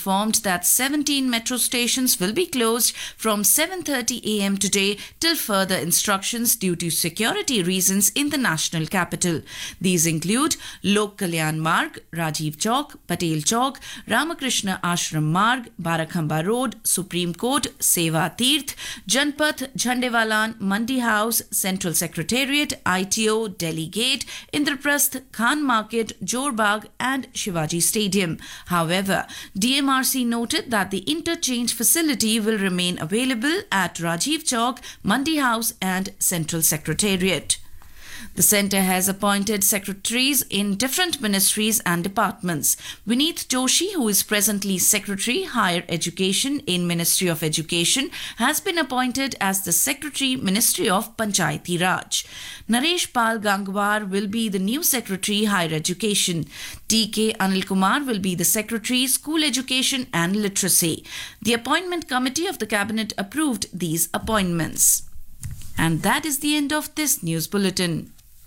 informed that 17 metro stations will be closed from 7:30 a.m. today till further instructions due to security reasons in the national capital. These include Lok Kalyan Marg, Rajiv Chowk, Patel Chowk, Ramakrishna Ashram Marg, Barakhamba Road, Supreme Court, Seva Tirth, Janpath, Jhandewalan, Mandi House, Central Secretariat, ITO, Delhi Gate, Indraprasth, Khan Market, Jorbagh, and Shivaji Stadium. However, DMRC noted that the interchange facility will remain available at Rajiv Chowk, Mandi House, and Central Secretariat. The centre has appointed secretaries in different ministries and departments. Vineet Joshi, who is presently Secretary Higher Education in Ministry of Education, has been appointed as the Secretary Ministry of Panchayati Raj. Naresh Pal Gangwar will be the new Secretary Higher Education. TK Anil Kumar will be the Secretary School Education and Literacy. The appointment committee of the Cabinet approved these appointments. And that is the end of this news bulletin.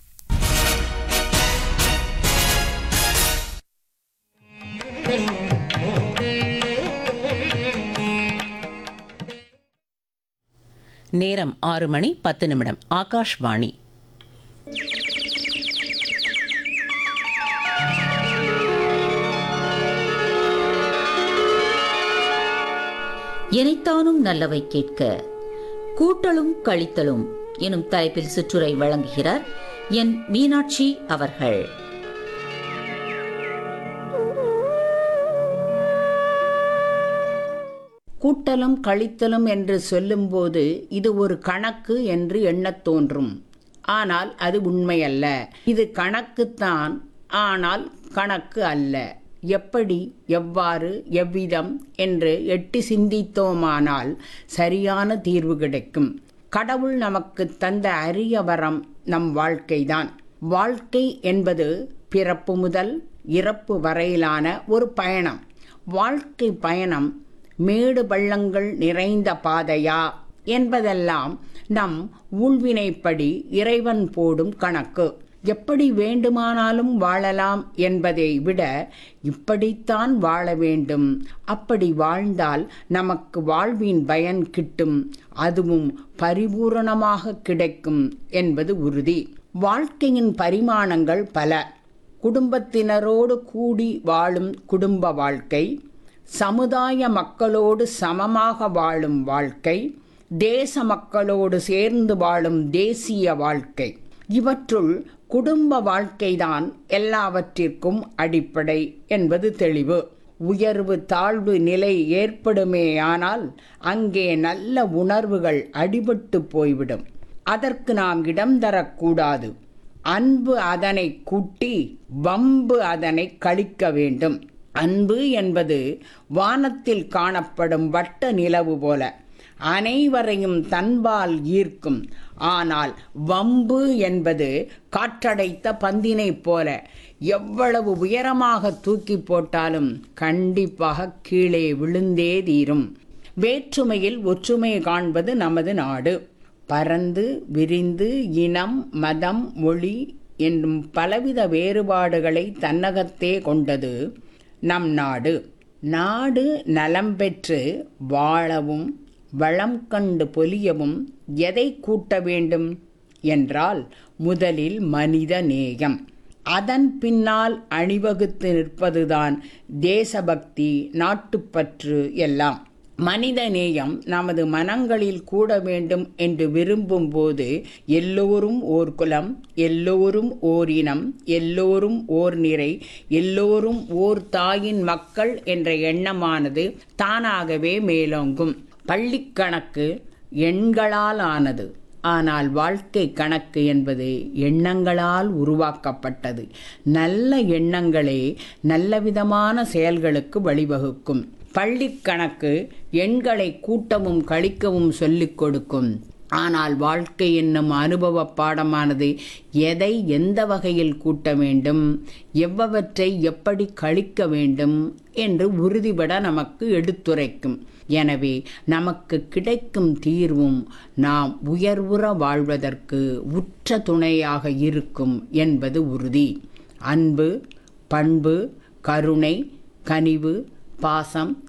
நேரம் ஆறு மணி பத்து நிமிடம் ஆகாஷ்வாணி எனைத்தானும் நல்லவை கேட்க கூட்டலும் கழித்தலும் எனும் தலைப்பில் சுற்றுரை வழங்குகிறார் என் மீனாட்சி அவர்கள் கூட்டலும் கழித்தலும் என்று சொல்லும்போது இது ஒரு கணக்கு என்று எண்ணத் தோன்றும் ஆனால் அது உண்மையல்ல இது கணக்குத்தான் ஆனால் கணக்கு அல்ல எப்படி எவ்வாறு எவ்விதம் என்று எட்டி சிந்தித்தோமானால் சரியான தீர்வு கிடைக்கும் கடவுள் நமக்கு தந்த அரிய வரம் நம் வாழ்க்கைதான் வாழ்க்கை என்பது பிறப்பு முதல் இறப்பு வரையிலான ஒரு பயணம் வாழ்க்கை பயணம் மேடு பள்ளங்கள் நிறைந்த பாதையா என்பதெல்லாம் நம் ஊழ்வினைப்படி இறைவன் போடும் கணக்கு எப்படி வேண்டுமானாலும் வாழலாம் என்பதை விட இப்படித்தான் வாழ வேண்டும் அப்படி வாழ்ந்தால் நமக்கு வாழ்வின் பயன் கிட்டும் அதுவும் பரிபூரணமாக கிடைக்கும் என்பது உறுதி வாழ்க்கையின் பரிமாணங்கள் பல குடும்பத்தினரோடு கூடி வாழும் குடும்ப வாழ்க்கை சமுதாய மக்களோடு சமமாக வாழும் வாழ்க்கை தேச மக்களோடு சேர்ந்து வாழும் தேசிய வாழ்க்கை இவற்றுள் குடும்ப வாழ்க்கைதான் எல்லாவற்றிற்கும் அடிப்படை என்பது தெளிவு உயர்வு தாழ்வு நிலை ஏற்படுமேயானால் அங்கே நல்ல உணர்வுகள் அடிபட்டு போய்விடும் அதற்கு நாம் இடம் தரக்கூடாது அன்பு அதனை கூட்டி வம்பு அதனை கழிக்க வேண்டும் அன்பு என்பது வானத்தில் காணப்படும் வட்ட நிலவு போல அனைவரையும் தன்பால் ஈர்க்கும் ஆனால் வம்பு என்பது காற்றடைத்த பந்தினை போல எவ்வளவு உயரமாக தூக்கி போட்டாலும் கண்டிப்பாக கீழே விழுந்தே தீரும் வேற்றுமையில் ஒற்றுமை காண்பது நமது நாடு பரந்து விரிந்து இனம் மதம் மொழி என்னும் பலவித வேறுபாடுகளை தன்னகத்தே கொண்டது நம் நாடு நாடு நலம் பெற்று வாழவும் வளம் கண்டு பொலியவும் எதை கூட்ட வேண்டும் என்றால் முதலில் மனித நேயம் அதன் பின்னால் அணிவகுத்து நிற்பதுதான் தேசபக்தி நாட்டுப்பற்று எல்லாம் மனித நேயம் நமது மனங்களில் கூட வேண்டும் என்று விரும்பும் போது எல்லோரும் ஓர் குலம் எல்லோரும் ஓர் இனம் எல்லோரும் ஓர் நிறை எல்லோரும் ஓர் தாயின் மக்கள் என்ற எண்ணமானது தானாகவே மேலோங்கும் பள்ளிக்கணக்கு எண்களால் ஆனது ஆனால் வாழ்க்கை கணக்கு என்பது எண்ணங்களால் உருவாக்கப்பட்டது நல்ல எண்ணங்களே நல்லவிதமான செயல்களுக்கு வழிவகுக்கும் பள்ளிக்கணக்கு எண்களை கூட்டவும் கழிக்கவும் சொல்லிக் கொடுக்கும் ஆனால் வாழ்க்கை என்னும் அனுபவ பாடமானது எதை எந்த வகையில் கூட்ட வேண்டும் எவ்வவற்றை எப்படி கழிக்க வேண்டும் என்று உறுதிபட நமக்கு எடுத்துரைக்கும் எனவே நமக்கு கிடைக்கும் தீர்வும் நாம் உயர்வுற வாழ்வதற்கு உற்ற துணையாக இருக்கும் என்பது உறுதி அன்பு பண்பு கருணை கனிவு பாசம்